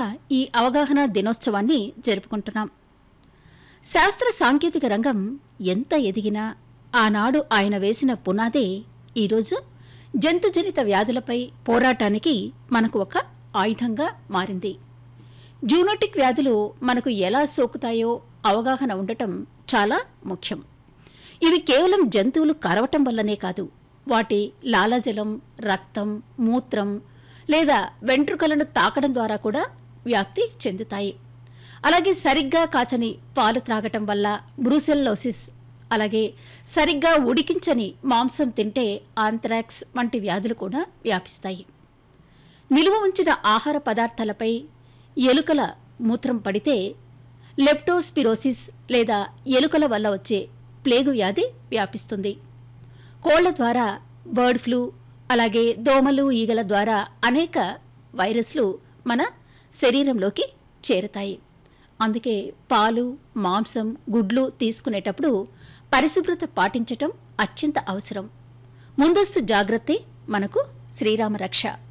ఈ అవగాహన దినోత్సవాన్ని జరుపుకుంటున్నాం శాస్త్ర సాంకేతిక రంగం ఎంత ఎదిగినా ఆనాడు ఆయన వేసిన పునాదే ఈరోజు జంతుజనిత వ్యాధులపై పోరాటానికి మనకు ఒక ఆయుధంగా మారింది జూనోటిక్ వ్యాధులు మనకు ఎలా సోకుతాయో అవగాహన ఉండటం చాలా ముఖ్యం ఇవి కేవలం జంతువులు కరవటం వల్లనే కాదు వాటి లాలాజలం రక్తం మూత్రం లేదా వెంట్రుకలను తాకడం ద్వారా కూడా వ్యాప్తి చెందుతాయి అలాగే సరిగ్గా కాచని పాలు త్రాగటం వల్ల బ్రూసెల్లోసిస్ అలాగే సరిగ్గా ఉడికించని మాంసం తింటే ఆంథ్రాక్స్ వంటి వ్యాధులు కూడా వ్యాపిస్తాయి నిలువ ఉంచిన ఆహార పదార్థాలపై ఎలుకల మూత్రం పడితే లెప్టోస్పిరోసిస్ లేదా ఎలుకల వల్ల వచ్చే ప్లేగు వ్యాధి వ్యాపిస్తుంది కోళ్ల ద్వారా బర్డ్ ఫ్లూ అలాగే దోమలు ఈగల ద్వారా అనేక వైరస్లు మన శరీరంలోకి చేరుతాయి అందుకే పాలు మాంసం గుడ్లు తీసుకునేటప్పుడు పరిశుభ్రత పాటించటం అత్యంత అవసరం ముందస్తు జాగ్రత్తే మనకు శ్రీరామ రక్ష